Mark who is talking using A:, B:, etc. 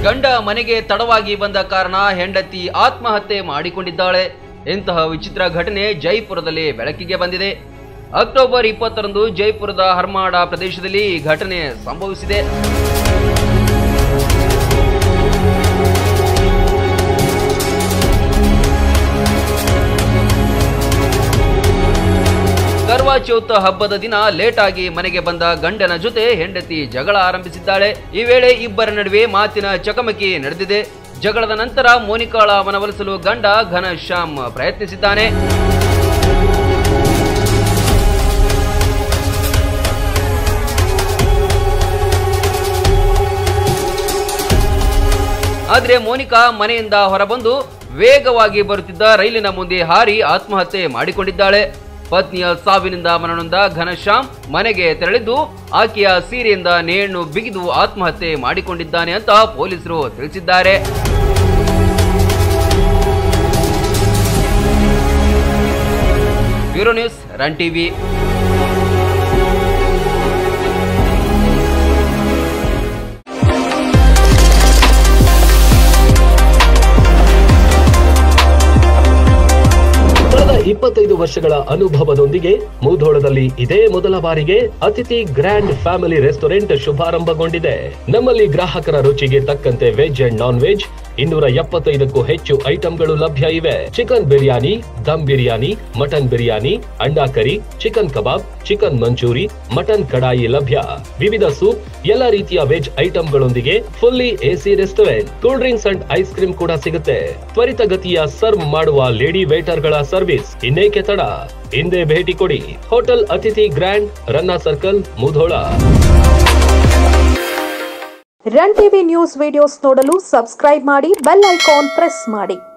A: ಗಂಡ ಮನೆಗೆ ತಡವಾಗಿ ಬಂದ ಕಾರಣ ಹೆಂಡತಿ ಆತ್ಮಹತ್ಯೆ ಮಾಡಿಕೊಂಡಿದ್ದಾಳೆ ಇಂತಹ ವಿಚಿತ್ರ ಘಟನೆ ಜೈಪುರದಲ್ಲಿ ಬೆಳಕಿಗೆ ಬಂದಿದೆ ಅಕ್ಟೋಬರ್ ಇಪ್ಪತ್ತರಂದು ಜೈಪುರದ ಹರ್ಮಾಡ ಪ್ರದೇಶದಲ್ಲಿ ಈ ಘಟನೆ ಸಂಭವಿಸಿದೆ ಕರ್ವಾ ಚೌತ್ ಹಬ್ಬದ ದಿನ ಲೇಟ್ ಆಗಿ ಮನೆಗೆ ಬಂದ ಗಂಡನ ಜೊತೆ ಹೆಂಡತಿ ಜಗಳ ಆರಂಭಿಸಿದ್ದಾಳೆ ಈ ವೇಳೆ ಇಬ್ಬರ ನಡುವೆ ಮಾತಿನ ಚಕಮಕಿ ನಡೆದಿದೆ ಜಗಳದ ನಂತರ ಮೋನಿಕಾಳ ಮನವೊಲಿಸಲು ಗಂಡ ಘನಶ್ಯಾಮ್ ಪ್ರಯತ್ನಿಸಿದ್ದಾನೆ ಆದ್ರೆ ಮೋನಿಕಾ ಮನೆಯಿಂದ ಹೊರಬಂದು ವೇಗವಾಗಿ ಬರುತ್ತಿದ್ದ ರೈಲಿನ ಮುಂದೆ ಹಾರಿ ಆತ್ಮಹತ್ಯೆ ಮಾಡಿಕೊಂಡಿದ್ದಾಳೆ ಪತ್ನಿಯ ಸಾವಿನಿಂದ ಮನನೊಂದ ಘನಶ್ಯಾಮ್ ಮನೆಗೆ ತೆರಳಿದ್ದು ಆಕೆಯ ಸೀರೆಯಿಂದ ನೇಣು ಬಿಗಿದು ಆತ್ಮಹತ್ಯೆ ಮಾಡಿಕೊಂಡಿದ್ದಾನೆ ಅಂತ ಪೊಲೀಸರು ತಿಳಿಸಿದ್ದಾರೆ ಬ್ಯೂರೋ ನ್ಯೂಸ್ ರನ್ ಟಿವಿ
B: ಕಳೆದ ಇಪ್ಪತ್ತೈದು ವರ್ಷಗಳ ಅನುಭವದೊಂದಿಗೆ ಮುಧೋಳದಲ್ಲಿ ಇದೇ ಮೊದಲ ಬಾರಿಗೆ ಅತಿಥಿ ಗ್ರ್ಯಾಂಡ್ ಫ್ಯಾಮಿಲಿ ರೆಸ್ಟೋರೆಂಟ್ ಶುಭಾರಂಭಗೊಂಡಿದೆ ನಮ್ಮಲ್ಲಿ ಗ್ರಾಹಕರ ರುಚಿಗೆ ತಕ್ಕಂತೆ ವೆಜ್ ಅಂಡ್ ನಾನ್ ವೆಜ್ ಇನ್ನೂರ ಎಪ್ಪತ್ತೈದಕ್ಕೂ ಹೆಚ್ಚು ಐಟಂಗಳು ಲಭ್ಯ ಇವೆ chicken biryani dum biryani mutton biryani anda curry chicken kebab chicken manchuri mutton kadai ಲಭ್ಯ ವಿವಿಧ ಸೂಪ್ ಎಲ್ಲ ರೀತಿಯ ವೆಜ್ ಐಟಂಗಳೊಂದಿಗೆ fully AC restaurant cool drinks and ice cream ಕೂಡ ಸಿಗುತ್ತೆ ತ್ವರಿತಗತಿಯ ಸರ್ವ್ ಮಾಡುವ ಲೇಡಿ ವೇಟರ್ ಗಳ ಸರ್ವಿಸ್ ಇನ್ನೇಕೆ ತಡ ಹಿಂದೆ ಭೇಟಿ ಕೊಡಿ hotel Athithi grand Ranna circle Mudhol
C: run TV news videos ನೋಡಲು ಸಬ್ಸ್ಕ್ರೈಬ್ ಮಾಡಿ ಬೆಲ್ ಐಕಾನ್ ಪ್ರೆಸ್ ಮಾಡಿ